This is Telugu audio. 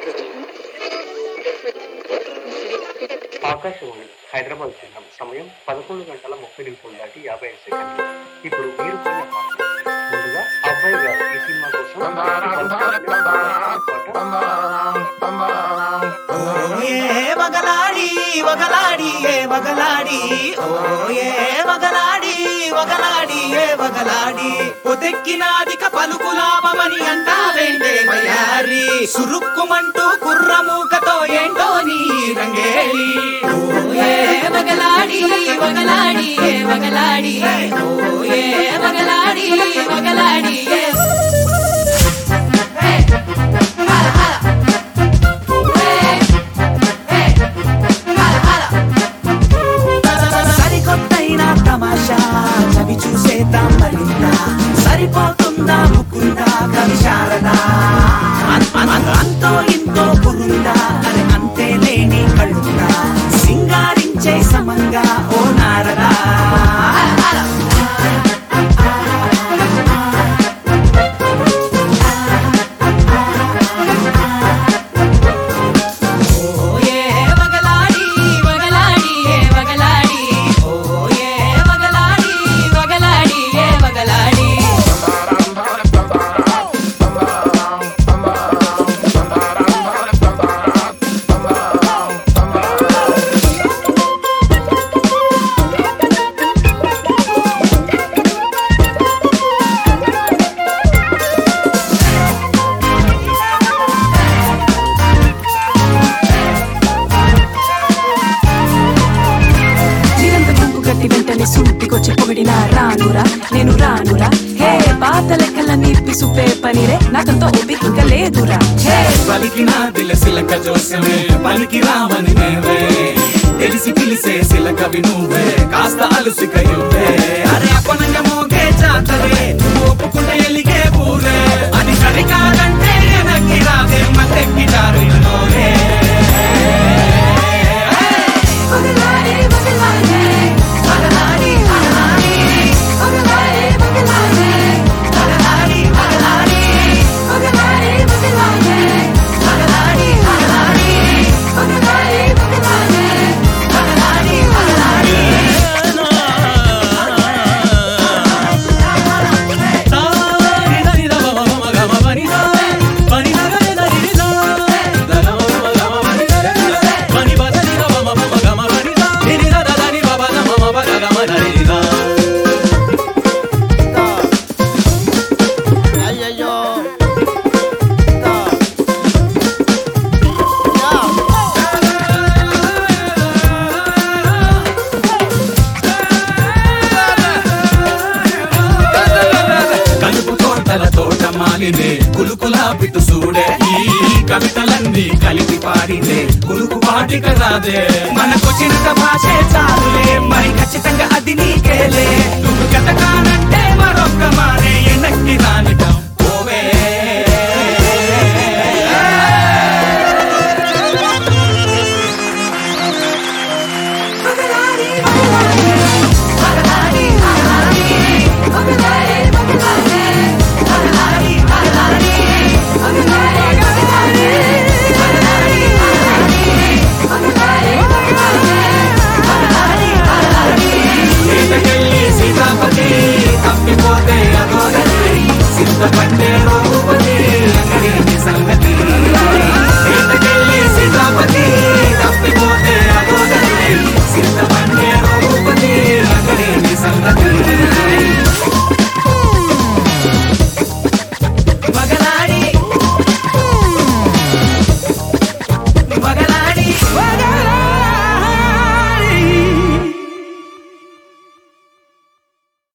ఆకాశవాణి హైదరాబాద్ కేంద్రం సమయం పదకొండు గంటల ముప్పై నిమిషాలు దాటి యాభై ఐదు సెకండ్లు ఇప్పుడు మీరు కొన్న పాట ముందుగా అబ్బాయి గారు ఈ సినిమా కోసం ఏ వగలాడి వగలాడి ఏ వగలాడి ఓ ఏ వగలాడి వగలాడి ఏ వగలాడి పొదెక్కినాదిక పలుకులాభమని అంటావేంటే వయారి సురుక్కుమంటూ కుర్రమూకతో ఏంటో నీ రంగేలి ఓ ఏ వగలాడి వగలాడి ఏ వగలాడి ఓ ఏ వగలాడి వగలాడి ఏ హే హల హల హే హే హల హల సరికొత్తైన తమాషా చవి చూసేద్దాం మరింత సరిపోతుందా ముకుందా కవి శారదా అన్- అన్- అన్- అంతో ఇంతో పురుందా అని అంతే లేని కళ్ళుందా సింగారించే సమంగా ఓ నారదా ఓ ఏ వగలాడి వగలాడి ఏ వగలాడి ఓ ఏ వగలాడి వగలాడి ఏ వగలాడి జీరంత గుంపు కట్టి వెంటనే సూటికొచ్చి పొగిడిన రానురా నేను రానురా హే పాత లెక్కల నీపి సుపే పనిరే నాకంతో ఓపిక ఇంకా లేదురా హే పలికిన దిలసిలక జోస్యమే పలికి రామని నేవే తెలిసి పిలిసే సిలకవి నువ్వే కాస్త అలుసిక యువే అరే అపనంగ మోగే జాతరే నువ్వు ఒప్పుకుంటే ఎలిగే పూరే అది సరికాదంటే వెనక్కి రాదే మత్తెక్కి జారినోరే వగలాడి వగలాడి వగలాడి వగలాడి వగలాడి వగలాడి వగలాడి వగలాడి వగలాడి వగలాడి వగలాడి వగలాడి వగలాడి వగలాడి వగలాడి వగలాడి అయ్యయ్యో కలుపు తోటల తోట మాలినే కులుకులా పిట్టు సూడే ఈ కవితలన్నీ కలిపి పాడితే కులుకు పాటిక రాదే మనకొచ్చిన భాషే చాలులే మరి ఖచ్చితంగా అది నీకేలే నువ్వు గతకానంటే మరొక్క మారే ఎనక్కి రానిటం ఓవే సీతకెళ్ళి సీతాపతి తప్పిపోతే అగోదరి సిద్ధపట్టే రఘుపతి అంగడి సంగతి సీతకెళ్ళి సీతాపతి తప్పిపోతే అగోదరి సిద్ధపట్టే రఘుపతి అంగడి సంగతి వగలాడి వగలాడి